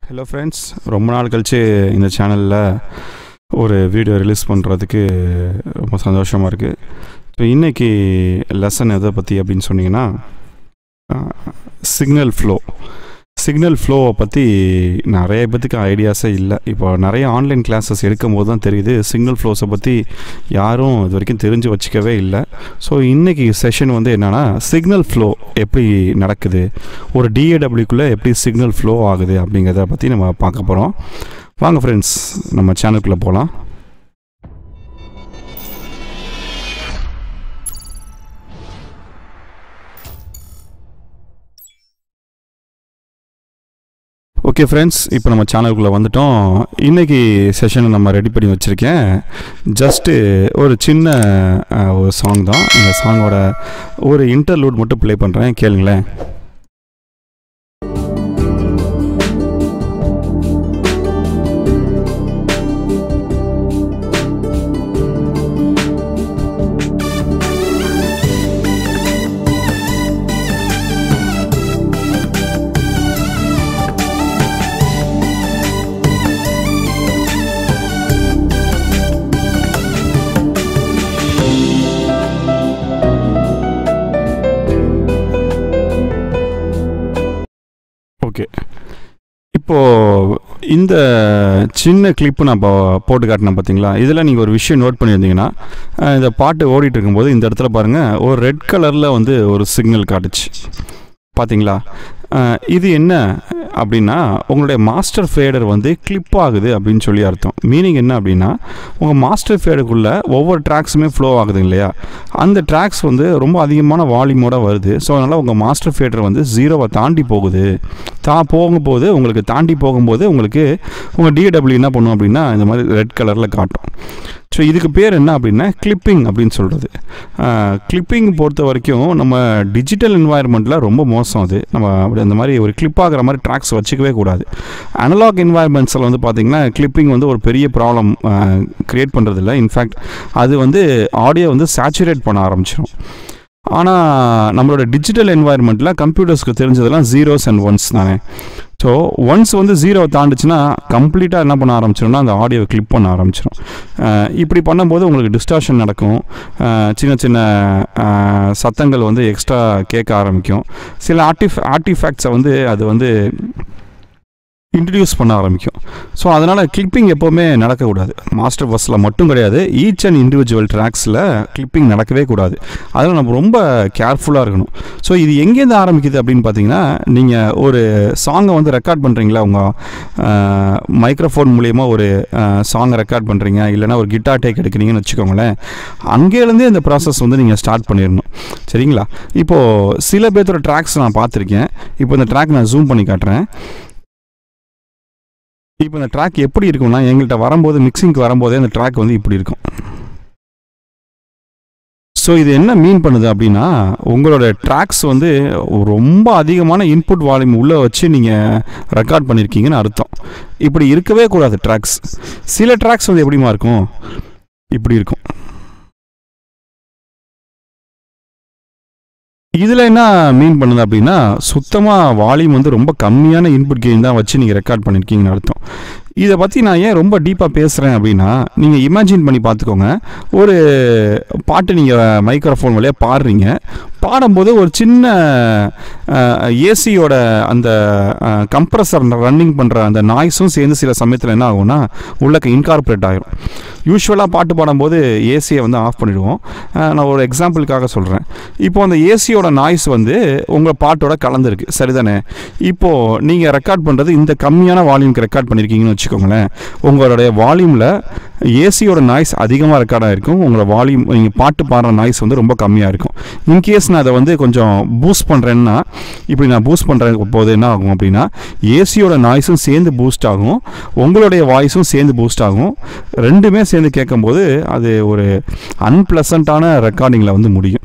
hello friends ரொம்ப நாள் கழித்து இந்த சேனலில் ஒரு வீடியோ ரிலீஸ் பண்ணுறதுக்கு ரொம்ப சந்தோஷமாக இருக்குது ஸோ இன்றைக்கி லெசன் எதை பற்றி அப்படின்னு சொன்னீங்கன்னா சிக்னல் ஃப்ளோ சிக்னல் ஃப்ளோவை பற்றி நிறைய பேத்துக்கு ஐடியாஸே இல்லை இப்போ நிறைய ஆன்லைன் கிளாஸஸ் எடுக்கும் போது தான் தெரியுது சிக்னல் ஃப்ளோஸை பற்றி யாரும் இது வரைக்கும் தெரிஞ்சு வச்சுக்கவே இல்லை ஸோ இன்றைக்கி செஷன் வந்து என்னென்னா சிக்னல் ஃப்ளோ எப்படி நடக்குது ஒரு டிஏடபிள்யூக்குள்ளே எப்படி சிக்னல் ஃப்ளோ ஆகுது அப்படிங்கிறத பற்றி நம்ம பார்க்க போகிறோம் வாங்க ஃப்ரெண்ட்ஸ் நம்ம சேனலுக்குள்ளே போகலாம் ஓகே ஃப்ரெண்ட்ஸ் இப்போ நம்ம சேனலுக்குள்ளே வந்துட்டோம் இன்றைக்கி செஷனை நம்ம ரெடி பண்ணி வச்சுருக்கேன் ஜஸ்ட்டு ஒரு சின்ன அஹ், ஒரு சாங் தான் இந்த சாங்கோட ஒரு இன்டர்லூட் மட்டும் ப்ளே பண்ணுறேன் கேளுங்களேன் ஓகே இப்போது இந்த சின்ன கிளிப்பு நான் இப்போ போட்டு காட்டினேன் பார்த்தீங்களா இதில் நீங்கள் ஒரு விஷயம் நோட் பண்ணியிருந்தீங்கன்னா அஹ், இந்த பாட்டு ஓடிட்டு இருக்கும்போது இந்த இடத்துல பாருங்கள் ஒரு ரெட் கலரில் வந்து ஒரு சிக்னல் காட்டுச்சு பார்த்தீங்களா அஹ், இது என்ன அப்படின்னா உங்களுடைய மாஸ்டர் ஃபேடர் வந்து கிளிப் ஆகுது அப்படின்னு சொல்லி அர்த்தம் மீனிங் என்ன அப்படின்னா உங்கள் மாஸ்டர் ஃபேடுக்குள்ளே ஒவ்வொரு ட்ராக்ஸுமே ஃப்ளோ ஆகுது இல்லையா அந்த ட்ராக்ஸ் வந்து ரொம்ப அதிகமான வால்யூமோட வருது ஸோ அதனால் உங்கள் மாஸ்டர் ஃபேடர் வந்து ஜீரோவை தாண்டி போகுது தா போகும்போது உங்களுக்கு தாண்டி போகும்போது உங்களுக்கு உங்கள் டிடபிள்யூ என்ன பண்ணும் அப்படின்னா இந்த மாதிரி ரெட் கலரில் காட்டும் ஸோ இதுக்கு பேர் என்ன அப்படின்னா கிளிப்பிங் அப்படின்னு சொல்கிறது கிளிப்பிங் பொறுத்த வரைக்கும் நம்ம டிஜிட்டல் என்வாயர்மெண்ட்டில் ரொம்ப மோசம் அது நம்ம அப்படி அந்த மாதிரி ஒரு கிளிப் ஆகிற மாதிரி ட்ராக்ஸ் வச்சுக்கவே கூடாது அனலாக் என்வாயர்மெண்ட்ஸில் வந்து பார்த்திங்கன்னா கிளிப்பிங் வந்து ஒரு பெரிய ப்ராப்ளம் க்ரியேட் பண்ணுறதில்ல இன்ஃபேக்ட் அது வந்து ஆடியோ வந்து சேச்சுரேட் பண்ண ஆரம்பிச்சிடும் ஆனால் நம்மளோட டிஜிட்டல் என்வாயர்மெண்ட்டில் கம்ப்யூட்டர்ஸ்க்கு தெரிஞ்சதெல்லாம் ஜீரோஸ் அண்ட் ஒன்ஸ் தானே ஸோ ஒன்ஸ் வந்து ஜீரோ தாண்டுச்சுன்னா கம்ப்ளீட்டாக என்ன பண்ண ஆரம்பிச்சிடும்னா அந்த ஆடியோவை கிளிப் பண்ண ஆரம்பிச்சிடும் அஹ் இப்படி பண்ணும்போது உங்களுக்கு டிஸ்டார்ஷன் நடக்கும் அஹ் சின்ன சின்ன அஹ் சத்தங்கள் வந்து எக்ஸ்ட்ரா கேட்க ஆரம்பிக்கும் சில ஆர்டிஃப் ஆர்டிஃபேக்ட்ஸை வந்து அது வந்து இன்ட்ரடியூஸ் பண்ண ஆரம்பிக்கும் ஸோ அதனால் கிளிப்பிங் எப்போவுமே நடக்கக்கூடாது மாஸ்டர் பஸ்ஸில் மட்டும் கிடையாது ஈச் அண்ட் இண்டிவிஜுவல் ட்ராக்ஸில் கிளிப்பிங் நடக்கவே கூடாது அதில் நம்ம ரொம்ப கேர்ஃபுல்லாக இருக்கணும் ஸோ இது எங்கேருந்து ஆரம்பிக்குது அப்படின்னு பார்த்தீங்கன்னா நீங்கள் ஒரு சாங்கை வந்து ரெக்கார்ட் பண்ணுறீங்களா உங்கள் மைக்ரோஃபோன் மூலியமா ஒரு சாங்கை ரெக்கார்ட் பண்ணுறீங்க இல்லைன்னா ஒரு கிட்டார் டேக் எடுக்கிறீங்கன்னு வச்சுக்கோங்களேன் அங்கேருந்தே இந்த ப்ராசஸ் வந்து நீங்கள் ஸ்டார்ட் பண்ணிடணும் சரிங்களா இப்போது சில பேர்த்தோட ட்ராக்ஸ் நான் பார்த்துருக்கேன் இப்போ இந்த ட்ராக் நான் ஜூம் பண்ணி காட்டுறேன் இப்போ இந்த ட்ராக் எப்படி இருக்கும்னா எங்கள்கிட்ட வரும்போது மிக்சிங்க்கு வரும்போதே அந்த ட்ராக் வந்து இப்படி இருக்கும் ஸோ இது என்ன மீன் பண்ணுது அப்படின்னா உங்களோட ட்ராக்ஸ் வந்து ரொம்ப அதிகமான இன்புட் வால்யூம் உள்ளே வச்சு நீங்கள் ரெக்கார்ட் பண்ணியிருக்கீங்கன்னு அர்த்தம் இப்படி இருக்கவே கூடாது ட்ராக்ஸ் சில ட்ராக்ஸ் வந்து எப்படிமா இருக்கும் இப்படி இருக்கும் இதில் என்ன மீன் பண்ணுது அப்படின்னா சுத்தமாக வால்யூம் வந்து ரொம்ப கம்மியான இன்புட் கெயின் தான் வச்சு நீங்கள் ரெக்கார்ட் பண்ணியிருக்கீங்கன்னு அர்த்தம் இதை பற்றி நான் ஏன் ரொம்ப டீப்பாக பேசுகிறேன் அப்படின்னா நீங்கள் இமேஜின் பண்ணி பார்த்துக்கோங்க ஒரு பாட்டு நீங்கள் மைக்ரோஃபோன் வழியாக பாடுறீங்க பாடும்போது ஒரு சின்ன ஏசியோட அந்த கம்ப்ரஸர் ரன்னிங் பண்ணுற அந்த நாய்ஸும் சேர்ந்து சில சமயத்தில் என்ன ஆகும்னா உள்ளக்க இன்கார்பரேட் ஆகிரும் யூஸ்வலாக பாட்டு பாடும்போது ஏசியை வந்து ஆஃப் பண்ணிடுவோம் அஹ் நான் ஒரு எக்ஸாம்பிளுக்காக சொல்கிறேன் இப்போ அந்த ஏசியோட நாய்ஸ் வந்து உங்கள் பாட்டோட கலந்துருக்கு சரிதானே இப்போது நீங்கள் ரெக்கார்ட் பண்ணுறது இந்த கம்மியான வால்யூம்க்கு ரெக்கார்ட் பண்ணியிருக்கீங்கன்னு வச்சுக்கோங்களேன் உங்களுடைய வால்யூமில் ஏசியோட நாய்ஸ் அதிகமாக ரெக்கார்ட் ஆகிருக்கும் உங்களோட வால்யூம் நீங்கள் பாட்டு பாடுற நாய்ஸ் வந்து ரொம்ப கம்மியாக இருக்கும் இன்கேஸ் நான் அதை வந்து கொஞ்சம் பூஸ்ட் பண்ணுறேன்னா இப்படி நான் பூஸ்ட் பண்ணுற போது என்ன ஆகும் அப்படின்னா ஏசியோட நாய்ஸும் சேர்ந்து பூஸ்ட் ஆகும் உங்களுடைய வாய்ஸும் சேர்ந்து பூஸ்ட் ஆகும் ரெண்டுமே சேர்ந்து கேட்கும்போது அது ஒரு அன்பிளசண்ட்டான ரெக்கார்டிங்கில் வந்து முடியும்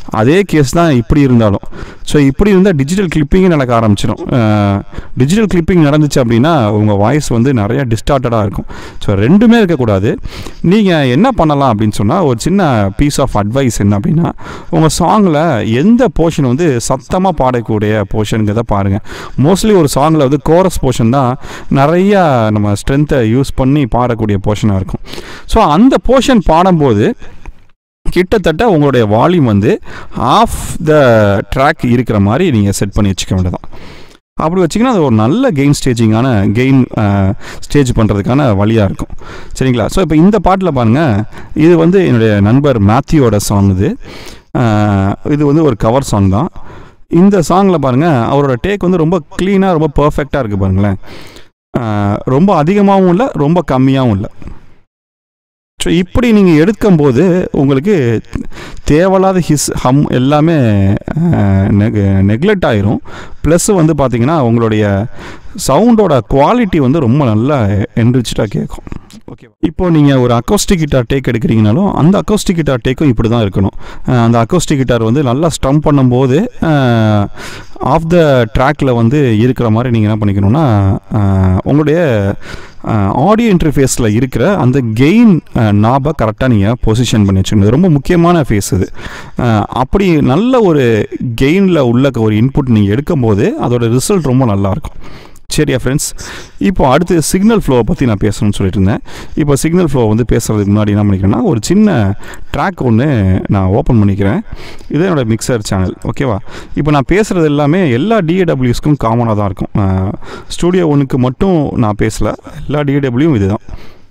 அதே கேஸ் தான் இப்படி இருந்தாலும் ஸோ இப்படி இருந்தால் டிஜிட்டல் கிளிப்பிங்கே நடக்க ஆரம்பிச்சிடும் டிஜிட்டல் கிளிப்பிங் நடந்துச்சு அப்படின்னா உங்கள் வாய்ஸ் வந்து நிறையா டிஸ்டார்டடாக இருக்கும் ஸோ ரெண்டுமே இருக்கக்கூடாது நீங்கள் என்ன பண்ணலாம் அப்படின்னு சொன்னால் ஒரு சின்ன பீஸ் ஆஃப் அட்வைஸ் என்ன அப்படின்னா உங்கள் சாங்கில் எந்த போர்ஷன் வந்து சத்தமாக பாடக்கூடிய போர்ஷனுங்கிறத பாருங்கள் மோஸ்ட்லி ஒரு சாங்கில் வந்து கோரஸ் போர்ஷன் தான் நிறையா நம்ம ஸ்ட்ரென்த்தை யூஸ் பண்ணி பாடக்கூடிய போர்ஷனாக இருக்கும் ஸோ அந்த போர்ஷன் பாடும்போது கிட்டத்தட்ட உங்களுடைய வால்யூம் வந்து ஆஃப் த ட்ராக் இருக்கிற மாதிரி நீங்கள் செட் பண்ணி வச்சுக்க வேண்டியதான் அப்படி வச்சிங்கன்னா அது ஒரு நல்ல கெயின் ஸ்டேஜிங்கான கெயின் ஸ்டேஜ் பண்ணுறதுக்கான வழியாக இருக்கும் சரிங்களா ஸோ இப்போ இந்த பாட்டில் பாருங்கள் இது வந்து என்னுடைய நண்பர் மேத்யூவோட சாங் இது அஹ், இது வந்து ஒரு கவர் சாங் தான் இந்த சாங்கில் பாருங்கள் அவரோட டேக் வந்து ரொம்ப க்ளீனாக ரொம்ப பர்ஃபெக்டாக இருக்குது பாருங்களேன் அஹ், ரொம்ப அதிகமாகவும் இல்லை ரொம்ப கம்மியாகவும் இல்லை ஸோ இப்படி நீங்கள் எடுக்கும்போது உங்களுக்கு தேவையில்லாத ஹிஸ் ஹம் எல்லாமே நெக்லெக்ட் ஆயிரும் ப்ளஸ் வந்து பார்த்தீங்கன்னா உங்களுடைய சவுண்டோட குவாலிட்டி வந்து ரொம்ப நல்லா என்ரிச்சாக கேட்கும் ஓகே இப்போ நீங்கள் ஒரு அக்கோஸ்டிக் கிட்டார் டேக் எடுக்கிறீங்கனாலும் அந்த அக்கோஸ்டிக் கிட்டார் டேக்கும் இப்படி தான் இருக்கணும் அஹ் அந்த அக்கோஸ்டிக் கிட்டார் வந்து நல்லா ஸ்ட்ரம் பண்ணும்போது ஆஃப் த ட்ராக்கில் வந்து இருக்கிற மாதிரி நீங்கள் என்ன பண்ணிக்கணும்னா அஹ் உங்களுடைய ஆடியோ இன்டர்ஃபேஸில் இருக்கிற அந்த கெயின் நாபை கரெக்டாக நீங்கள் பொசிஷன் பண்ணி வச்சுக்கணும் இது ரொம்ப முக்கியமான ஃபேஸ் இது அஹ் அப்படி நல்ல ஒரு கெயினில் உள்ள ஒரு இன்புட் நீங்கள் எடுக்கும்போது அதோட ரிசல்ட் ரொம்ப நல்லாயிருக்கும் சரியா ஃப்ரெண்ட்ஸ் இப்போ அடுத்து சிக்னல் ஃப்ளோவை பற்றி நான் பேசணும்னு சொல்லிட்டு இருந்தேன் இப்போ சிக்னல் ஃப்ளோ வந்து பேசுகிறதுக்கு முன்னாடி என்ன பண்ணிக்கிறேன்னா ஒரு சின்ன ட்ராக் ஒன்று நான் ஓப்பன் பண்ணிக்கிறேன் இது என்னோட மிக்சர் சேனல் ஓகேவா இப்போ நான் பேசுகிறது எல்லாமே எல்லா டிஏடபிள்யூஸ்க்கும் காமனாக தான் இருக்கும் ஸ்டூடியோ ஒன்றுக்கு மட்டும் நான் பேசலை எல்லா டிஏடபிள்யூவும் இதுதான்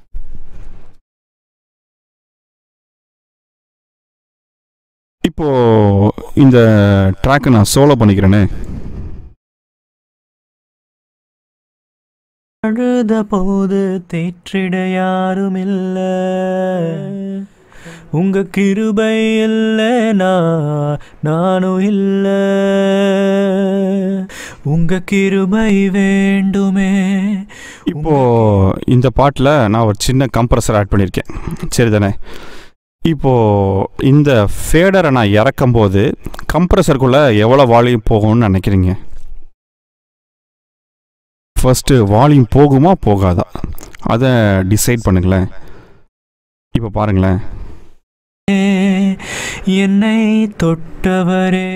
இப்போ இந்த ட்ராக்கை நான் சோலோ பண்ணிக்கிறேனே அழுத போது தேற்றிட யாரும் இல்ல உங்க கிருபை இல்லைனா நானும் இல்ல உங்க கிருபை வேண்டுமே இப்போ இந்த பாட்டில் நான் ஒரு சின்ன கம்ப்ரஸர் ஆட் பண்ணியிருக்கேன் சரிதானே இப்போ இந்த ஃபேடரை நான் இறக்கும்போது கம்ப்ரஸருக்குள்ளே எவ்வளோ வால்யூம் போகும்னு நினைக்கிறீங்க ஃபர்ஸ்ட்டு வால்யூம் போகுமா போகாதா அதை டிசைட் பண்ணுங்களேன் இப்போ பாருங்களேன் என்னை தொட்டவரே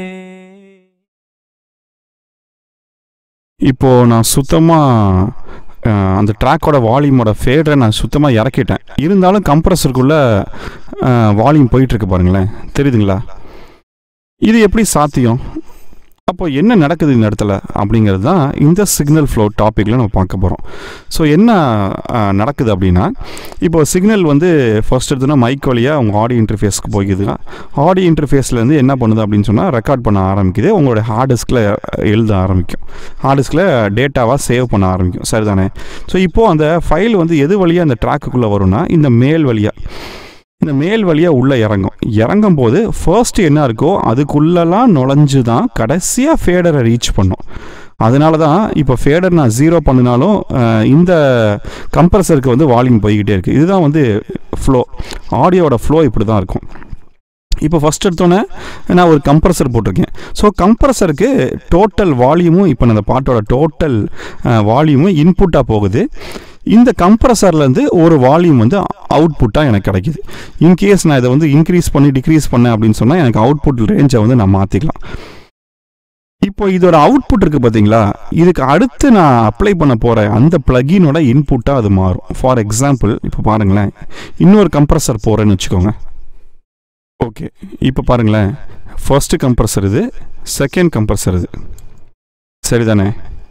இப்போ நான் சுத்தமாக அந்த ட்ராக்கோட வால்யூமோட ஃபேடரை நான் சுத்தமாக இறக்கிட்டேன் இருந்தாலும் கம்ப்ரஸருக்குள்ளே வால்யூம் போயிட்டுருக்கு பாருங்களேன் தெரியுதுங்களா இது எப்படி சாத்தியம் அப்போ என்ன நடக்குது இந்த இடத்துல அப்படிங்கிறது தான் இந்த சிக்னல் ஃப்ளோ டாப்பிக்கில் நம்ம பார்க்க போகிறோம் ஸோ என்ன அஹ், நடக்குது அப்படின்னா இப்போ சிக்னல் வந்து ஃபர்ஸ்ட் எடுத்தோன்னா மைக் வழியாக உங்கள் ஆடியோ இன்டர்ஃபேஸ்க்கு போய்க்குதுங்க ஆடியோ இன்டர்ஃபேஸ்லேருந்து என்ன பண்ணுது அப்படின்னு சொன்னால் ரெக்கார்ட் பண்ண ஆரம்பிக்குது உங்களோட ஹார்ட் டிஸ்கில் எழுத ஆரம்பிக்கும் ஹார்ட் டிஸ்கில் டேட்டாவாக சேவ் பண்ண ஆரம்பிக்கும் சரிதானே ஸோ இப்போது அந்த ஃபைல் வந்து எது வழியாக அந்த ட்ராக்குக்குள்ளே வரும்னா இந்த மேல் வழியாக இந்த மேல் வழியாக உள்ளே இறங்கும் இறங்கும் போது ஃபர்ஸ்ட் என்ன இருக்கோ அதுக்குள்ளெல்லாம் நுழைஞ்சு தான் கடைசியாக ஃபேடரை ரீச் பண்ணும் அதனால தான் இப்போ ஃபேடர் நான் ஜீரோ பண்ணினாலும் அஹ், இந்த கம்ப்ரஸருக்கு வந்து வால்யூம் போய்கிட்டே இருக்குது இதுதான் வந்து ஃப்ளோ ஆடியோட ஃப்ளோ இப்படி தான் இருக்கும் இப்போ ஃபஸ்ட் எடுத்தோன்னே நான் ஒரு கம்ப்ரஸர் போட்டிருக்கேன் ஸோ கம்ப்ரஸருக்கு டோட்டல் வால்யூமும் இப்போ அந்த பாட்டோட டோட்டல் வால்யூமும் இன்புட்டாக போகுது இந்த கம்ப்ரஸர்லேருந்து ஒரு வால்யூம் வந்து அவுட்புட்டாக எனக்கு கிடைக்குது இன்கேஸ் நான் இதை வந்து இன்க்ரீஸ் பண்ணி டிக்ரீஸ் பண்ணேன் அப்படின்னு சொன்னால் எனக்கு அவுட்புட் ரேஞ்சை வந்து நான் மாற்றிக்கலாம் இப்போ இதோட அவுட்புட் இருக்குது பார்த்தீங்களா இதுக்கு அடுத்து நான் அப்ளை பண்ண போகிற அந்த ப்ளகினோட இன்புட்டாக அது மாறும் ஃபார் எக்ஸாம்பிள் இப்போ பாருங்களேன் இன்னொரு கம்ப்ரஸர் போகிறேன்னு வச்சுக்கோங்க ஓகே இப்போ பாருங்களேன் ஃபர்ஸ்ட் கம்ப்ரஸர் இது செகண்ட் கம்ப்ரஸர் இது சரிதானே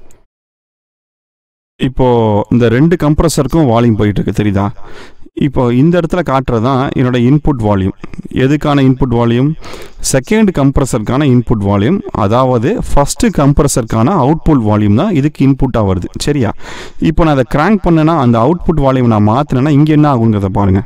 இப்போ இந்த ரெண்டு கம்ப்ரஸருக்கும் வால்யூம் போயிட்டு இருக்கு தெரியுதா இப்போ இந்த இடத்துல காட்டுறது தான் என்னோட இன்புட் வால்யூம் எதுக்கான இன்புட் வால்யூம் செகண்ட் கம்ப்ரஸருக்கான இன்புட் வால்யூம் அதாவது ஃபஸ்ட்டு கம்ப்ரஸருக்கான அவுட்புட் வால்யூம் தான் இதுக்கு இன்புட்டாக வருது சரியா இப்போ நான் அதை கிராங்க் பண்ணேன்னா அந்த அவுட்புட் வால்யூம் நான் மாற்றினேன்னா இங்கே என்ன ஆகுங்கிறத பாருங்கள்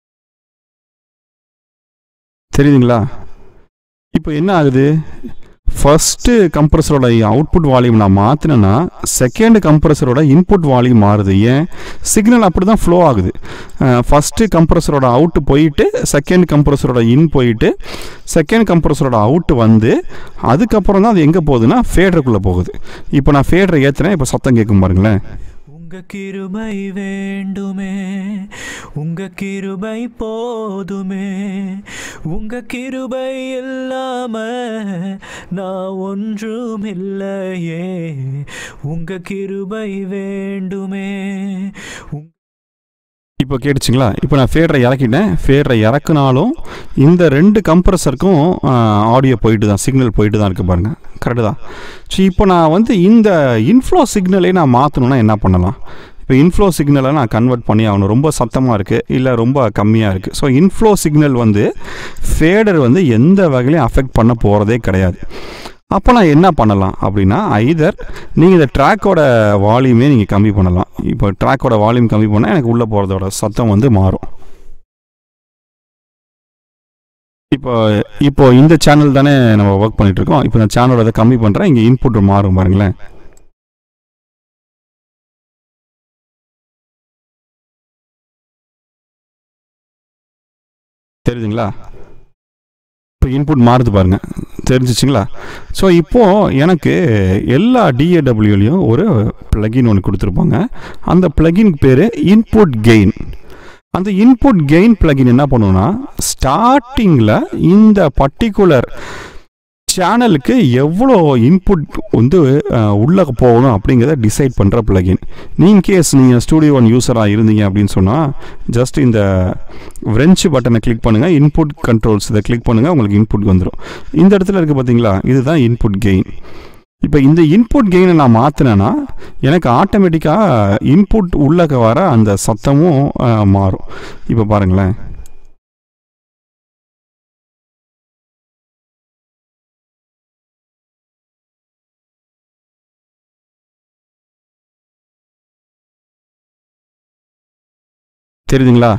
தெரியுதுங்களா இப்போ என்ன ஆகுது ஃபஸ்ட்டு கம்ப்ரஸரோட அவுட்புட் வால்யூம் நான் மாற்றினேன்னா செகண்ட் கம்ப்ரஸரோட இன்புட் வால்யூம் மாறுது ஏன் சிக்னல் அப்படி தான் ஃப்ளோ ஆகுது ஃபஸ்ட்டு கம்ப்ரஸரோட அவுட்டு போயிட்டு செகண்ட் கம்ப்ரஸரோட இன் போயிட்டு செகண்ட் கம்ப்ரஸரோட அவுட்டு வந்து அதுக்கப்புறம் தான் அது எங்கே போகுதுன்னா ஃபேடருக்குள்ளே போகுது இப்போ நான் ஃபேடரை ஏற்றுறேன் இப்போ சத்தம் கேட்கும் பாருங்களேன் உங்க கிருபை வேண்டுமே உங்க கிருபை போதுமே உங்க கிருபை இல்லாம நான் ஒன்றும் இல்லையே உங்க கிருபை வேண்டுமே உங்க இப்போ கேட்டுச்சுங்களா இப்போ நான் ஃபேடரை இறக்கிட்டேன் ஃபேடரை இறக்குனாலும் இந்த ரெண்டு கம்ப்ரஸருக்கும் ஆடியோ போயிட்டு தான் சிக்னல் போயிட்டு தான் இருக்குது பாருங்கள் கரெக்டு தான் ஸோ இப்போ நான் வந்து இந்த இன்ஃப்ளோ சிக்னலே நான் மாற்றணுன்னா என்ன பண்ணலாம் இப்போ இன்ஃப்ளோ சிக்னலை நான் கன்வெர்ட் பண்ணி ஆகணும் ரொம்ப சத்தமாக இருக்குது இல்லை ரொம்ப கம்மியாக இருக்குது ஸோ இன்ஃப்ளோ சிக்னல் வந்து ஃபேடர் வந்து எந்த வகையிலையும் அஃபெக்ட் பண்ண போகிறதே கிடையாது அப்போ நான் என்ன பண்ணலாம் அப்படின்னா ஐதர் நீங்கள் இந்த ட்ராக்கோட வால்யூமே நீங்கள் கம்மி பண்ணலாம் இப்போ ட்ராக்கோட வால்யூம் கம்மி பண்ணால் எனக்கு உள்ளே போகிறதோட சத்தம் வந்து மாறும் இப்போ இப்போ இந்த சேனல் தானே நம்ம ஒர்க் பண்ணிட்டு இருக்கோம் இப்போ இந்த சேனலோட இதை கம்மி பண்ணுறேன் இங்கே இன்புட் மாறும் பாருங்களேன் தெரியுதுங்களா இப்போ இன்புட் மாறுது பாருங்க தெரிஞ்சிச்சுங்களா ஸோ இப்போது எனக்கு எல்லா டிஏடபிள்யூலையும் ஒரு ப்ளகின் ஒன்று கொடுத்துருப்பாங்க அந்த ப்ளகின் பேர் இன்புட் கெயின் அந்த இன்புட் கெயின் ப்ளகின் என்ன பண்ணுன்னா ஸ்டார்டிங்கில் இந்த பர்டிகுலர் சேனலுக்கு எவ்வளோ இன்புட் வந்து அஹ், உள்ள போகணும் அப்படிங்கிறத டிசைட் பண்ணுற ப்ளகின் நீ கேஸ் நீங்கள் ஸ்டூடியோ ஒன் யூஸராக இருந்தீங்க அப்படின்னு சொன்னால் ஜஸ்ட் இந்த wrench பட்டனை கிளிக் பண்ணுங்கள் இன்புட் கண்ட்ரோல்ஸ் இதை கிளிக் பண்ணுங்கள் உங்களுக்கு இன்புட் வந்துடும் இந்த இடத்துல இருக்குது பார்த்தீங்களா இதுதான் இன்புட் கெயின் இப்போ இந்த இன்புட் கெயினை நான் மாற்றினேன்னா எனக்கு ஆட்டோமேட்டிக்காக இன்புட் உள்ளக்க வர அந்த சத்தமும் அஹ், மாறும் இப்போ பாருங்களேன் தெரியுதுங்களா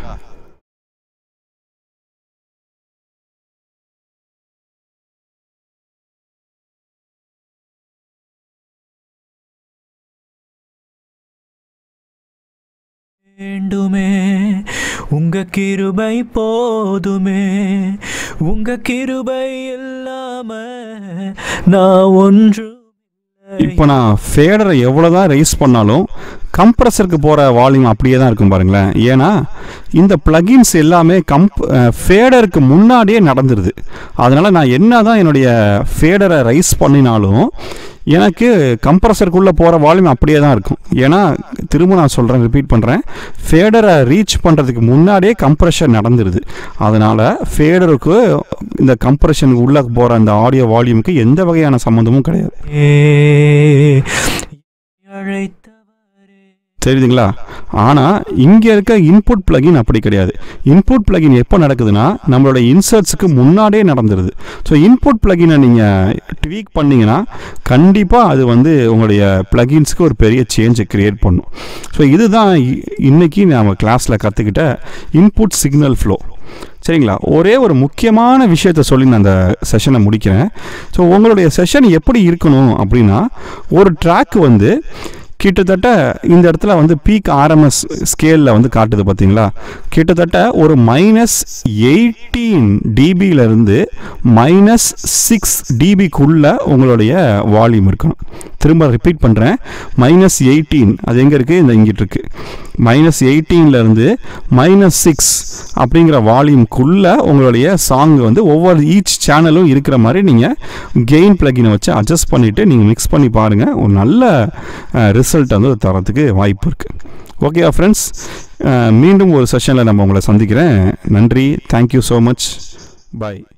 வேண்டுமே உங்க கிருபை போதுமே உங்க கிருபை இல்லாம நான் ஒன்றும் இப்போ நான் ஃபேடரை எவ்வளோ தான் ரைஸ் பண்ணாலும் கம்ப்ரஸருக்கு போகிற வால்யூம் அப்படியே தான் இருக்கும் பாருங்களேன் ஏன்னா இந்த ப்ளகின்ஸ் எல்லாமே கம்ப் ஃபேடருக்கு முன்னாடியே நடந்துருது அதனால் நான் என்ன தான் என்னுடைய ஃபேடரை ரைஸ் பண்ணினாலும் எனக்கு கம்ப்ரஸருக்குள்ளே போகிற வால்யூம் அப்படியே தான் இருக்கும் ஏன்னா திரும்ப நான் சொல்கிறேன் ரிப்பீட் பண்ணுறேன் ஃபேடரை ரீச் பண்ணுறதுக்கு முன்னாடியே கம்ப்ரெஷன் நடந்துருது அதனால் ஃபேடருக்கு இந்த கம்ப்ரெஷன் உள்ளே போகிற அந்த ஆடியோ வால்யூமுக்கு எந்த வகையான சம்மந்தமும் கிடையாது அழைத்தவரே தெரியுதுங்களா ஆனால் இங்கே இருக்க இன்புட் பிளகின் அப்படி கிடையாது இன்புட் பிளகின் எப்போ நடக்குதுன்னா நம்மளோட இன்சர்ட்ஸுக்கு முன்னாடியே நடந்துருது ஸோ இன்புட் பிளகினை நீங்கள் ட்வீக் பண்ணீங்கன்னா கண்டிப்பாக அது வந்து உங்களுடைய பிளகின்ஸ்க்கு ஒரு பெரிய சேஞ்சை கிரியேட் பண்ணும் ஸோ இதுதான் இ- இன்னைக்கு நம்ம கிளாஸில் கற்றுக்கிட்ட இன்புட் சிக்னல் ஃப்ளோ சரிங்களா ஒரே ஒரு முக்கியமான விஷயத்த சொல்லி நான் அந்த செஷனை முடிக்கிறேன் ஸோ உங்களுடைய செஷன் எப்படி இருக்கணும் அப்படின்னா ஒரு ட்ராக் வந்து கிட்டத்தட்ட இந்த இடத்துல வந்து பீக் ஆர்எம்எஸ் ஸ்கேலில் வந்து காட்டுது பார்த்தீங்களா கிட்டத்தட்ட ஒரு மைனஸ் எயிட்டீன் டிபியிலேருந்து மைனஸ் சிக்ஸ் டிபிக்குள்ள உங்களுடைய வால்யூம் இருக்கணும் திரும்ப ரிப்பீட் பண்ணுறேன் மைனஸ் எயிட்டீன் அது எங்கே இருக்குது இந்த இங்கிட்டு இருக்கு மைனஸ் எயிட்டீன்லேருந்து மைனஸ் சிக்ஸ் அப்படிங்கிற வால்யூம்குள்ளே உங்களுடைய சாங் வந்து ஒவ்வொரு ஈச் சேனலும் இருக்கிற மாதிரி நீங்கள் கெயின் பிளகினை வச்சு அட்ஜஸ்ட் பண்ணிவிட்டு நீங்கள் மிக்ஸ் பண்ணி பாருங்கள் ஒரு நல்ல ரிசல்ட் வந்து தரத்துக்கு வாய்ப்பு இருக்குது ஓகேவா ஃப்ரெண்ட்ஸ் மீண்டும் ஒரு செஷனில் நம்ம உங்களை சந்திக்கிறேன் நன்றி தேங்க்யூ ஸோ மச் பாய்